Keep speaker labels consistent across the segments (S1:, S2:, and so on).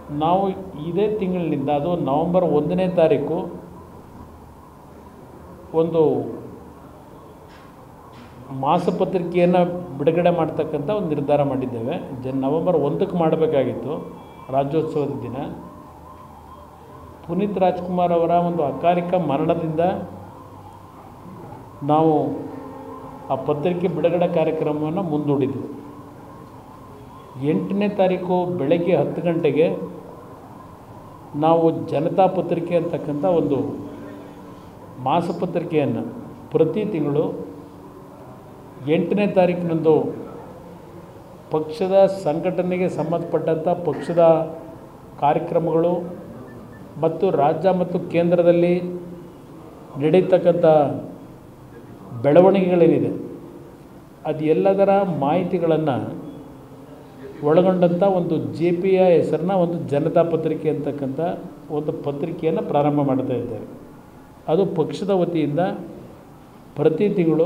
S1: ನಾವು ಇದೇ ತಿಂಗಳಿನಿಂದ ಅದು ನವಂಬರ್ ಒಂದನೇ ತಾರೀಕು ಒಂದು ಮಾಸಪತ್ರಿಕೆಯನ್ನು ಬಿಡುಗಡೆ ಮಾಡ್ತಕ್ಕಂಥ ಒಂದು ನಿರ್ಧಾರ ಮಾಡಿದ್ದೇವೆ ಜನ್ ನವಂಬರ್ ಒಂದಕ್ಕೆ ಮಾಡಬೇಕಾಗಿತ್ತು ರಾಜ್ಯೋತ್ಸವದ ದಿನ ಪುನೀತ್ ರಾಜ್ಕುಮಾರ್ ಅವರ ಒಂದು ಅಕಾಲಿಕ ಮರಣದಿಂದ ನಾವು ಆ ಪತ್ರಿಕೆ ಬಿಡುಗಡೆ ಕಾರ್ಯಕ್ರಮವನ್ನು ಮುಂದೂಡಿದ್ವಿ ಎಂಟನೇ ತಾರೀಕು ಬೆಳಗ್ಗೆ ಹತ್ತು ಗಂಟೆಗೆ ನಾವು ಜನತಾ ಪತ್ರಿಕೆ ಅಂತಕ್ಕಂಥ ಒಂದು ಮಾಸಪತ್ರಿಕೆಯನ್ನು ಪ್ರತಿ ತಿಂಗಳು ಎಂಟನೇ ತಾರೀಕಿನಂದು ಪಕ್ಷದ ಸಂಘಟನೆಗೆ ಸಂಬಂಧಪಟ್ಟಂಥ ಪಕ್ಷದ ಕಾರ್ಯಕ್ರಮಗಳು ಮತ್ತು ರಾಜ್ಯ ಮತ್ತು ಕೇಂದ್ರದಲ್ಲಿ ನಡೀತಕ್ಕಂಥ ಬೆಳವಣಿಗೆಗಳೇನಿದೆ ಅದು ಎಲ್ಲದರ ಮಾಹಿತಿಗಳನ್ನು ಒಳಗೊಂಡಂಥ ಒಂದು ಜೆ ಪಿಯ ಹೆಸರನ್ನ ಒಂದು ಜನತಾ ಪತ್ರಿಕೆ ಅಂತಕ್ಕಂಥ ಒಂದು ಪತ್ರಿಕೆಯನ್ನು ಪ್ರಾರಂಭ ಮಾಡ್ತಾ ಇದ್ದೇವೆ ಅದು ಪಕ್ಷದ ವತಿಯಿಂದ ಪ್ರತಿ ತಿಂಗಳು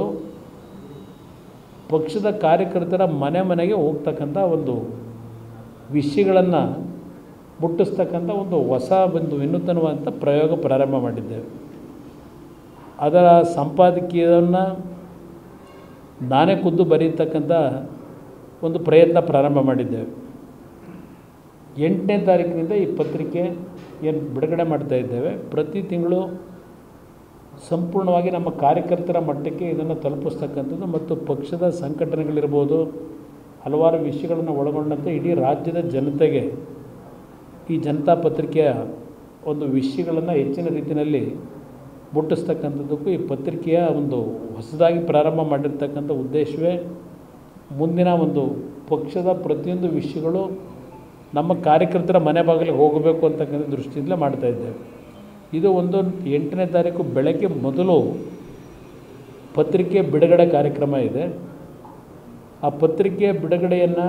S1: ಪಕ್ಷದ ಕಾರ್ಯಕರ್ತರ ಮನೆ ಮನೆಗೆ ಹೋಗ್ತಕ್ಕಂಥ ಒಂದು ವಿಷಯಗಳನ್ನು ಮುಟ್ಟಿಸ್ತಕ್ಕಂಥ ಒಂದು ಹೊಸ ಒಂದು ವಿನೂತನವಾದಂಥ ಪ್ರಯೋಗ ಪ್ರಾರಂಭ ಮಾಡಿದ್ದೇವೆ ಅದರ ಸಂಪಾದಕೀಯವನ್ನು ನಾನೇ ಖುದ್ದು ಬರೀತಕ್ಕಂಥ ಒಂದು ಪ್ರಯತ್ನ ಪ್ರಾರಂಭ ಮಾಡಿದ್ದೇವೆ ಎಂಟನೇ ತಾರೀಕಿನಿಂದ ಈ ಪತ್ರಿಕೆ ಏನು ಬಿಡುಗಡೆ ಮಾಡ್ತಾ ಇದ್ದೇವೆ ಪ್ರತಿ ತಿಂಗಳು ಸಂಪೂರ್ಣವಾಗಿ ನಮ್ಮ ಕಾರ್ಯಕರ್ತರ ಮಟ್ಟಕ್ಕೆ ಇದನ್ನು ತಲುಪಿಸ್ತಕ್ಕಂಥದ್ದು ಮತ್ತು ಪಕ್ಷದ ಸಂಘಟನೆಗಳಿರ್ಬೋದು ಹಲವಾರು ವಿಷಯಗಳನ್ನು ಒಳಗೊಂಡಂತೆ ಇಡೀ ರಾಜ್ಯದ ಜನತೆಗೆ ಈ ಜನತಾ ಪತ್ರಿಕೆಯ ಒಂದು ವಿಷಯಗಳನ್ನು ಹೆಚ್ಚಿನ ರೀತಿಯಲ್ಲಿ ಮುಟ್ಟಿಸ್ತಕ್ಕಂಥದ್ದಕ್ಕೂ ಈ ಪತ್ರಿಕೆಯ ಒಂದು ಹೊಸದಾಗಿ ಪ್ರಾರಂಭ ಮಾಡಿರ್ತಕ್ಕಂಥ ಉದ್ದೇಶವೇ ಮುಂದಿನ ಒಂದು ಪಕ್ಷದ ಪ್ರತಿಯೊಂದು ವಿಷಯಗಳು ನಮ್ಮ ಕಾರ್ಯಕರ್ತರ ಮನೆ ಬಾಗಿಲಿಗೆ ಹೋಗಬೇಕು ಅಂತಕ್ಕಂಥ ದೃಷ್ಟಿಯಿಂದಲೇ ಮಾಡ್ತಾಯಿದ್ದೇವೆ ಇದು ಒಂದು ಎಂಟನೇ ತಾರೀಕು ಬೆಳಗ್ಗೆ ಮೊದಲು ಪತ್ರಿಕೆ ಬಿಡುಗಡೆ ಕಾರ್ಯಕ್ರಮ ಇದೆ ಆ ಪತ್ರಿಕೆ ಬಿಡುಗಡೆಯನ್ನು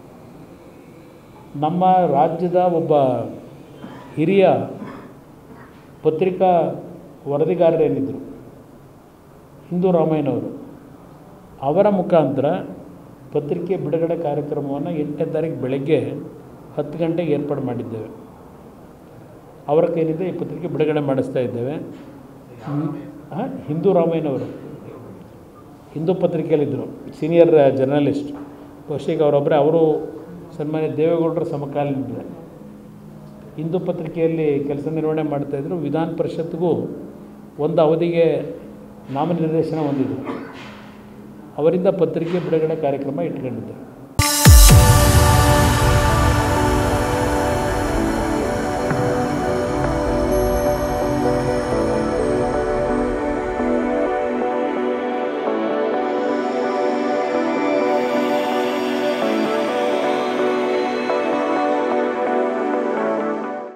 S1: ನಮ್ಮ ರಾಜ್ಯದ ಒಬ್ಬ ಹಿರಿಯ ಪತ್ರಿಕಾ ವರದಿಗಾರರೇನಿದ್ದರು ಹಿಂದೂ ರಾಮಯ್ಯನವರು ಅವರ ಮುಖಾಂತರ ಪತ್ರಿಕೆ ಬಿಡುಗಡೆ ಕಾರ್ಯಕ್ರಮವನ್ನು ಎಂಟನೇ ತಾರೀಕು ಬೆಳಗ್ಗೆ ಹತ್ತು ಗಂಟೆಗೆ ಏರ್ಪಾಡು ಮಾಡಿದ್ದೇವೆ ಅವರ ಕೈಲಿಂದ ಈ ಪತ್ರಿಕೆ ಬಿಡುಗಡೆ ಮಾಡಿಸ್ತಾ ಇದ್ದೇವೆ ಹಾಂ ಹಿಂದೂ ರಾಮಯ್ಯನವರು ಹಿಂದೂ ಪತ್ರಿಕೆಯಲ್ಲಿದ್ದರು ಸೀನಿಯರ್ ಜರ್ನಲಿಸ್ಟ್ ಬಹುಶಃ ಈಗ ಅವರೊಬ್ಬರೇ ಅವರು ಸನ್ಮಾನ್ಯ ದೇವೇಗೌಡರ ಸಮಕಾಲೀನರೇ ಹಿಂದೂ ಪತ್ರಿಕೆಯಲ್ಲಿ ಕೆಲಸ ನಿರ್ವಹಣೆ ಮಾಡ್ತಾಯಿದ್ರು ವಿಧಾನ ಪರಿಷತ್ಗೂ ಒಂದು ಅವಧಿಗೆ ನಾಮನಿರ್ದೇಶನ ಹೊಂದಿದ್ರು ಅವರಿಂದ ಪತ್ರಿಕೆ ಬಿಡುಗಡೆ ಕಾರ್ಯಕ್ರಮ ಇಟ್ಕೊಂಡಿದ್ದರು